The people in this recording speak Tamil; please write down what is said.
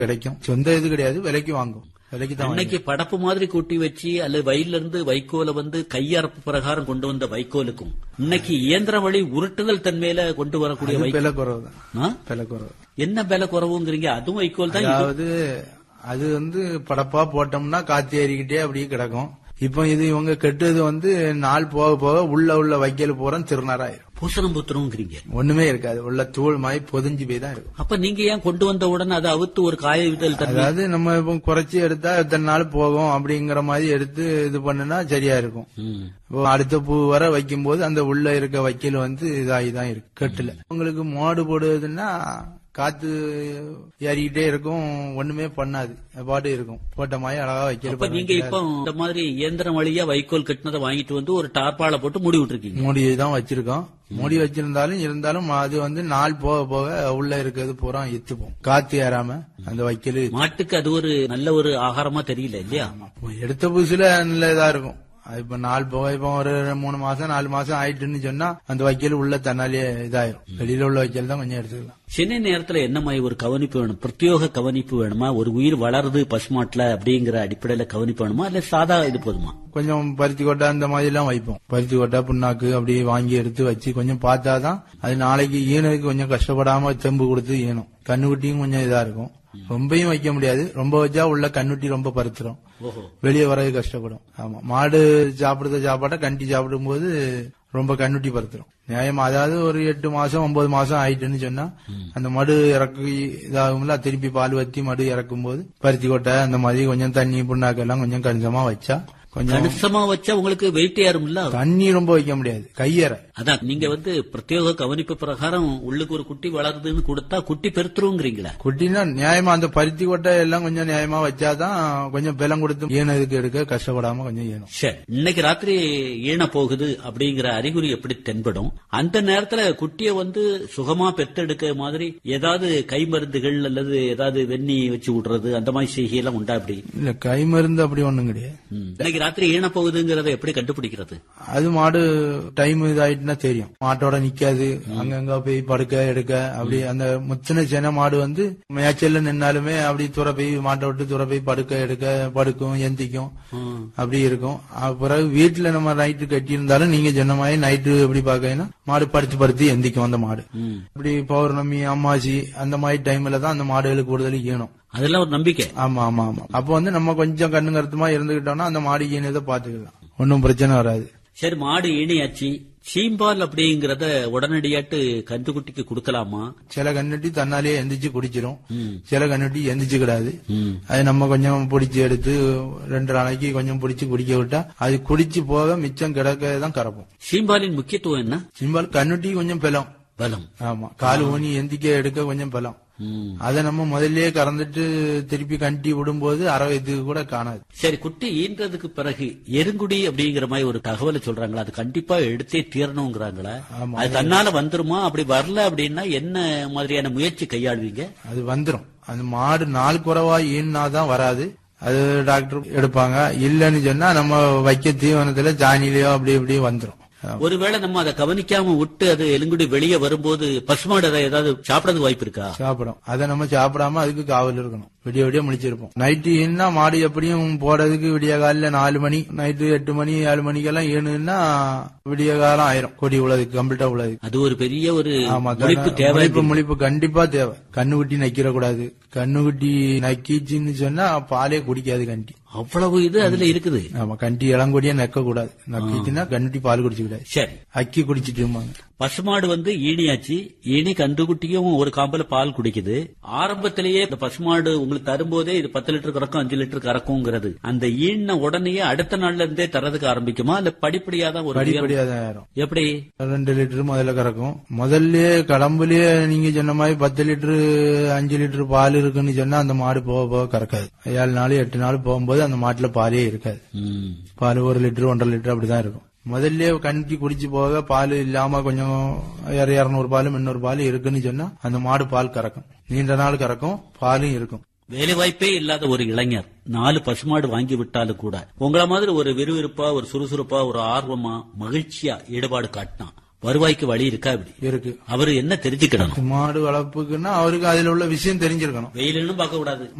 கிடைக்கும் சொந்த இது கிடையாது விலைக்கு வாங்கும் விலைக்கு தான் அன்னைக்கு படப்பு மாதிரி கூட்டி வச்சு அல்லது வயல்ல இருந்து வைக்கோலை வந்து கையறப்பு பிரகாரம் கொண்டு வந்த வைக்கோலுக்கும் இன்னைக்கு இயந்திர வழி உருட்டுதல் தன்மையில கொண்டு வரக்கூடிய வாங்கும். வைக்கோல் விலை குறைவு தான் ஆ? விலை குறைவு என்ன விலை குறவுங்கிறீங்க அதுவும் வைக்கோல் தான் இது- அதாவது அது வந்து படப்பா போட்டோம்னா காத்து ஏறிக்கிட்டே அப்படியே கிடக்கும் இப்போ இது இவங்க கெட்டது வந்து நாள் போக போக உள்ள உள்ள வைக்கல் போறோம் திருநராயிரும் பூசணம் புத்திரங்கிறீங்க ஒண்ணுமே இருக்காது உள்ள தூள் மாதிரி பொதிஞ்சு போய் தான் இருக்கும் அப்ப நீங்க ஏன் கொண்டு வந்த உடனே அதை அவுத்து ஒரு காய விதல் தன்மை அதாவது நம்ம இப்போ குறைச்சி எடுத்தா எத்தனை நாள் போகும் அப்படிங்கிற மாதிரி எடுத்து இது பண்ணுனா சரியா இருக்கும் ம். இப்போ அடுத்த பூ வர வைக்கும் போது அந்த உள்ள இருக்க வைக்கல் வந்து இதாகி தான் இருக்கு கட்டுல உங்களுக்கு மாடு போடுவதுன்னா காத்து ஏறிக்கிட்டே இருக்கும் ஒண்ணுமே பண்ணாது அது பாட்டு இருக்கும் போட்ட மாதிரி அழகா வைக்கல் அப்ப நீங்க பண்ணி இப்ப இந்த மாதிரி இயந்திரம் வழியா வைக்கோல் கட்டினதை வாங்கிட்டு வந்து ஒரு டார்பால போட்டு மூடி விட்டுருக்கீங்க மூடி தான் வச்சிருக்கோம் மூடி வச்சிருந்தாலும் இருந்தாலும் அது வந்து நாள் போக போக உள்ள இருக்கிறது பூரா எத்துப்போம் காத்து ஏறாம அந்த வைக்கல் மாட்டுக்கு அது ஒரு நல்ல ஒரு ஆகாரமா தெரியல இல்லையா எடுத்த புதுசுல நல்ல இதா இருக்கும் அது இப்ப நாள் போக இப்ப ஒரு மூணு மாசம் நாலு மாசம் ஆயிட்டுன்னு சொன்னா அந்த வைக்கல் உள்ள தன்னாலே இதாயிரும் வெளியில உள்ள வைக்கல் தான் கொஞ்சம் எடுத்துக்கலாம் சின்ன நேரத்துல என்ன மாதிரி ஒரு கவனிப்பு வேணும் பிரத்யோக கவனிப்பு வேணுமா ஒரு உயிர் வளருது பசுமாட்டுல அப்படிங்கிற அடிப்படையில கவனிப்பு வேணுமா இல்ல சாதா இது போதுமா கொஞ்சம் பருத்தி கொட்டை அந்த மாதிரி எல்லாம் வைப்போம் பருத்தி கொட்டை புண்ணாக்கு அப்படி வாங்கி எடுத்து வச்சு கொஞ்சம் பார்த்தாதான் அது நாளைக்கு ஈனதுக்கு கொஞ்சம் கஷ்டப்படாம தெம்பு கொடுத்து ஈனும் கண்ணுக்குட்டியும் கொஞ்சம் இதா இருக்கும் ரொம்பயும் வைக்க முடியாது ரொம்ப வச்சா உள்ள கண்ணுட்டி ரொம்ப பருத்துரும் ஓஹோ வெளியே வரது கஷ்டப்படும் ஆமா மாடு சாப்பிடுற சாப்பாட்டை கண்டி சாப்பிடும்போது ரொம்ப கண்ணுட்டி பருத்துரும் நியாயமா அதாவது ஒரு எட்டு மாசம் ஒன்பது மாசம் ஆயிட்டுன்னு சொன்னா அந்த மடு இறக்கி இதாகும்ல திருப்பி பால் வத்தி மடு இறக்கும் போது பருத்தி கொட்டை அந்த மாதிரி கொஞ்சம் தண்ணி புண்ணாக்கெல்லாம் கொஞ்சம் கணிசமா வச்சா கொஞ்சம் கணிசமா வச்சா உங்களுக்கு வெயிட் ஏறும்ல தண்ணி ரொம்ப வைக்க முடியாது கையற அதான் நீங்க வந்து பிரத்யோக கவனிப்பு பிரகாரம் உள்ளுக்கு ஒரு குட்டி வளருதுன்னு கொடுத்தா குட்டி பெருத்துருங்கிறீங்களா குட்டினா நியாயமா அந்த பருத்தி கொட்டை எல்லாம் கொஞ்சம் நியாயமா வச்சாதான் கொஞ்சம் பலம் கொடுத்து ஈனதுக்கு எடுக்க கஷ்டப்படாம கொஞ்சம் ஈனும் சரி இன்னைக்கு ராத்திரி ஈன போகுது அப்படிங்கிற அறிகுறி எப்படி தென்படும் அந்த நேரத்துல குட்டிய வந்து சுகமா பெத்தெடுக்க மாதிரி ஏதாவது கை மருந்துகள் அல்லது ஏதாவது வெண்ணி வச்சு விடுறது அந்த மாதிரி செய்கையெல்லாம் உண்டா அப்படி இல்ல கை மருந்து அப்படி ஒண்ணும் கிடையாது ம். இன்னைக்கு ராத்திரி ஈன போகுதுங்கிறத எப்படி கண்டுபிடிக்கிறது அது மாடு டைம் இதாயிட்டுனா தெரியும் மாட்டோட நிக்காது அங்கங்க போய் படுக்க எடுக்க அப்படி அந்த முத்தின சென மாடு வந்து மேய்ச்சல்ல நின்னாலுமே அப்படி துற போய் மாட்டை விட்டு துற போய் படுக்க எடுக்க படுக்கும் எந்திக்கும் ம். அப்படி இருக்கும் அஹ் பிறகு வீட்டுல நம்ம நைட்டு கட்டி இருந்தாலும் நீங்க சொன்ன மாதிரி நைட்டு எப்படி பாக்கீங்கன்னா மாடு படுத்து படுத்து எந்திக்கும் அந்த மாடு ம். இப்படி பௌர்ணமி அம்மாசி அந்த மாதிரி டைம்ல தான் அந்த மாடுகளுக்கு கூடுதல் ஈனும் அதெல்லாம் ஒரு நம்பிக்கை ஆமா ஆமா ஆமா அப்போ வந்து நம்ம கொஞ்சம் கண்ணு கருத்துமா இருந்துகிட்டோம்னா அந்த மாடு ஈனதை பாத்துக்கலாம் ஒன்னும் பிரச்சனை வராது சரி மாடு ஈனியாச்சு சீம்பால் அப்படிங்கறத உடனடியாட்டு கன்றுக்குட்டிக்கு கொடுக்கலாமா சில கண்ணுட்டி தன்னாலே எந்திரிச்சு குடிச்சிரும் ம். சில கண்ணுட்டி எந்திரிச்சு கிடாது ம். அது நம்ம கொஞ்சம் பிடிச்சி எடுத்து ரெண்டு நாளைக்கு கொஞ்சம் பிடிச்சி குடிக்க விட்டா அது குடிச்சு போக மிச்சம் கிடக்க தான் கறப்போம் சீம்பாலின் முக்கியத்துவம் என்ன சிம்பால் கண்ணுட்டி கொஞ்சம் பலம் பலம் ஆமா கால் ஊனி எந்திக்க எடுக்க கொஞ்சம் பலம் ம். அதை நம்ம முதல்லயே கறந்துட்டு திருப்பி கண்டி விடும்போது அரவயத்துக்கு கூட காணாது சரி குட்டி ஈன்றதுக்கு பிறகு எருங்குடி அப்படிங்கிற மாதிரி ஒரு தகவலை சொல்றாங்களா அது கண்டிப்பா எடுத்தே தீரணுங்கிறாங்களா ஆமா. அது தன்னால வந்துருமா அப்படி வரல அப்படின்னா என்ன மாதிரியான முயற்சி கையாளுவீங்க அது வந்துரும் அந்த மாடு நாள் குறைவா ஈனாதான் வராது அது டாக்டர் எடுப்பாங்க இல்லைன்னு சொன்னா நம்ம வைக்க தீவனத்துல ஜானிலையோ அப்படி இப்படி வந்துரும் ஒருவேளை நம்ம அதை கவனிக்காம விட்டு அது எலுங்குடி வெளியே வரும்போது பசுமாடு அதை ஏதாவது சாப்பிடறதுக்கு வாய்ப்பு இருக்கா சாப்பிடும் அதை நம்ம சாப்பிடாம அதுக்கு காவல் இருக்கணும் விடிய விடிய முடிச்சிருப்போம் நைட்டு ஈனா மாடு எப்படியும் போடுறதுக்கு விடிய காலையில நாலு மணி நைட்டு எட்டு மணி ஏழு மணிக்கெல்லாம் ஈனுன்னா விடிய காலம் ஆயிரும் கொடி உழதுக்கு கம்ப்ளீட்டா உழதுக்கு அது ஒரு பெரிய ஒரு ஆமா முழிப்பு தானே. தேவை முழிப்பு முழிப்பு கண்டிப்பா தேவை கண்ணுக்குட்டி நக்கிற கூடாது கண்ணுக்குட்டி நக்கிச்சுன்னு சொன்னா பாலே குடிக்காது கண்டி அவ்வளவு இது அதுல இருக்குது ஆமா கண்டி இளங்கொடியா நக்க கூடாது நக்கிச்சுன்னா கண்ணுட்டி பால் குடிச்சு கூடாது சரி அக்கி குடிச்சிட்டு பசுமாடு வந்து ஈனியாச்சு ஈனி கன்றுக்குட்டியும் ஒரு காம்பல பால் குடிக்குது ஆரம்பத்திலேயே இந்த பசுமாடு உங்களுக்கு தரும்போதே இது பத்து லிட்டர் கறக்கும் அஞ்சு லிட்டர் கறக்குங்கிறது அந்த ஈன உடனேயே அடுத்த நாள்ல இருந்தே தரதுக்கு ஆரம்பிக்குமா இல்ல படிப்படியா தான் ஒரு உயரம்? படிப்படியா தான் ஏறும் எப்படி ரெண்டு லிட்டர் முதல்ல கறக்கும் முதல்லயே கடம்புலயே நீங்க சொன்ன மாதிரி பத்து லிட்டரு அஞ்சு லிட்டர் பால் இருக்குன்னு சொன்னா அந்த மாடு போக போக கறக்காது ஏழு நாள் எட்டு நாள் போகும்போது அந்த மாட்டுல பாலே இருக்காது ம். பால் ஒரு லிட்டர் ஒன்றரை லிட்டர் அப்படிதான் இருக்கும் முதல்லயே கண்டி குடிச்சு போக பால் இல்லாம கொஞ்சம் இர- இருநூறு பால் முன்னூறு பால் இருக்குன்னு சொன்னா அந்த மாடு பால் கறக்கும் நீண்ட நாள் கறக்கும் பாலும் இருக்கும் வேலை வாய்ப்பே இல்லாத ஒரு இளைஞர் நாலு பசுமாடு வாங்கி விட்டாலும் கூட உங்கள மாதிரி ஒரு விறுவிறுப்பா ஒரு சுறுசுறுப்பா ஒரு ஆர்வமா மகிழ்ச்சியா ஈடுபாடு காட்டினா வருவாய்க்கு வழி இருக்கா இப்படி இருக்கு அவரு என்ன தெரிஞ்சுக்கிடணும் மாடு வளர்ப்புக்குன்னா அவருக்கு அதுல உள்ள விஷயம் தெரிஞ்சிருக்கணும் வெயிலுன்னு பார்க்க கூடாது